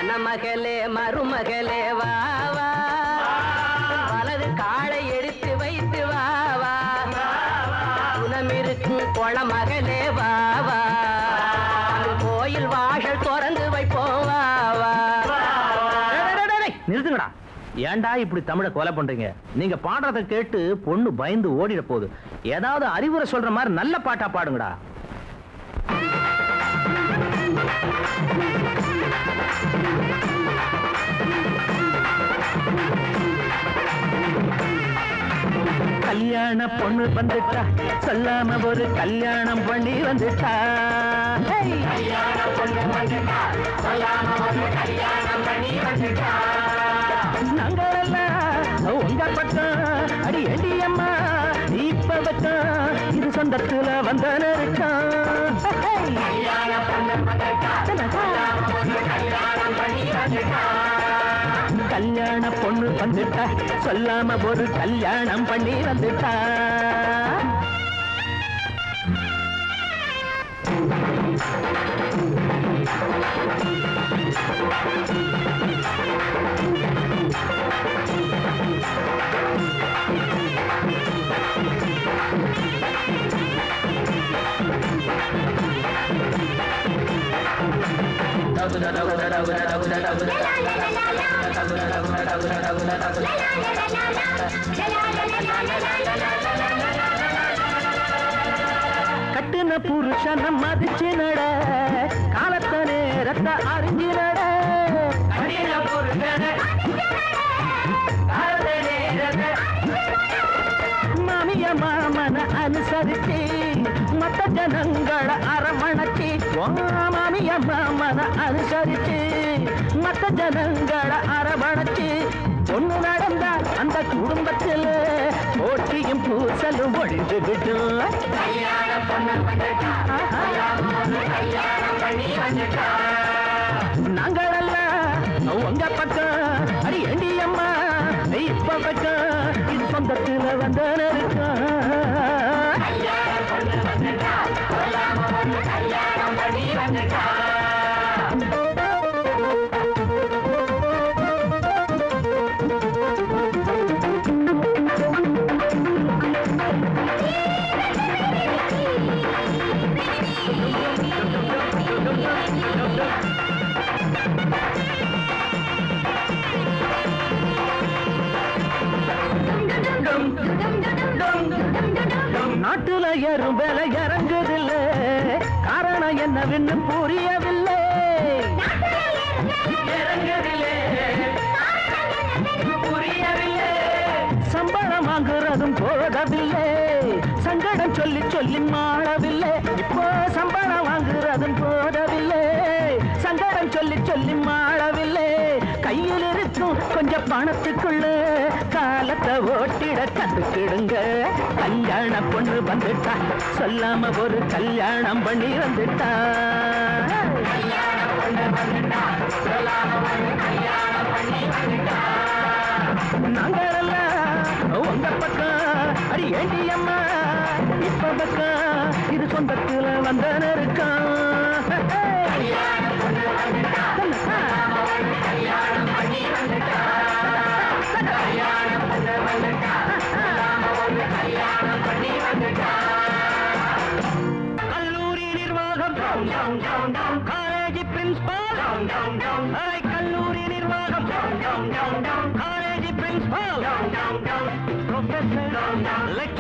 மணமகளே மருமகளே வா வா வலது காலை எடுத்து வைத்து வா வா குணமிருக்கும் குளமகளே வா வா கோயில் வாசல் திறந்து வைப்போம் வா வா நிறுத்துங்கடா ஏன்டா இப்படி தமிழை கொலை பண்றீங்க நீங்க பாடுறத கேட்டு பொண்ணு பயந்து ஓடிட போகுது ஏதாவது அறிவுரை சொல்ற மாதிரி நல்ல பாட்டா பாடுங்கடா கல்யாண பொண்ணு வந்துட்டா சொல்லாம ஒரு கல்யாணம் பண்ணி வந்துட்டா நாங்களெல்லாம் உங்க பக்கம் அடி எடி அம்மா இப்ப பக்கம் இது சொந்தத்துல வந்த கல்யாண பொண்ணு வந்துட்டா சொல்லாம ஒரு கல்யாணம் பண்ணி வந்துட்டா கட்டுன புருஷன மதிச்சு நட காலத்த நேரத்தை அறிஞ்சு நட கட்டின புருஷன மாமிய மாமன அனுசரிச்சு மத்த ஜனங்கள அரவணைச்சு ஓ மாமிய மாமன அனுசரிச்சு மத்த ஜனங்கள அரவணைச்சு பொண்ணு நடந்தா அந்த குடும்பத்தில் போட்டியும் பூசலும் ஒழிந்து விடும் நாங்களெல்லாம் உங்க பக்கம் அடி ஏண்டி அம்மா இப்ப பக்கம் இது சொந்தத்துல வந்த நாட்டுல ஏறும் விலை இறங்குதில்ல காரணம் என்னவென்னு புரியவில்லை சம்பளம் வாங்குறதும் போதவில்லை சங்கடம் சொல்லி சொல்லி மாளவில்லை இப்போ சம்பளம் வாங்குறதும் போதவில்லை சங்கடம் சொல்லி சொல்லி மாளவில்லை கையில் இருக்கும் கொஞ்சம் பணத்துக்குள்ள காலத்தை ஓட்டிட கத்துக்கிடுங்க கல்யாண பொண்ணு வந்துட்டா சொல்லாம ஒரு கல்யாணம் பண்ணி வந்துட்டா நாங்களெல்லாம் உங்க பக்கம் அடி ஏண்டி அம்மா இப்ப பக்கம் இது சொந்தத்துல வந்த கல்லூரி நிர்வாகம் காலேஜ் பிரின்சிபால் அரை கல்லூரி நிர்வாகம் காலேஜ் பிரின்சிபால் ப்ரொஃபசர்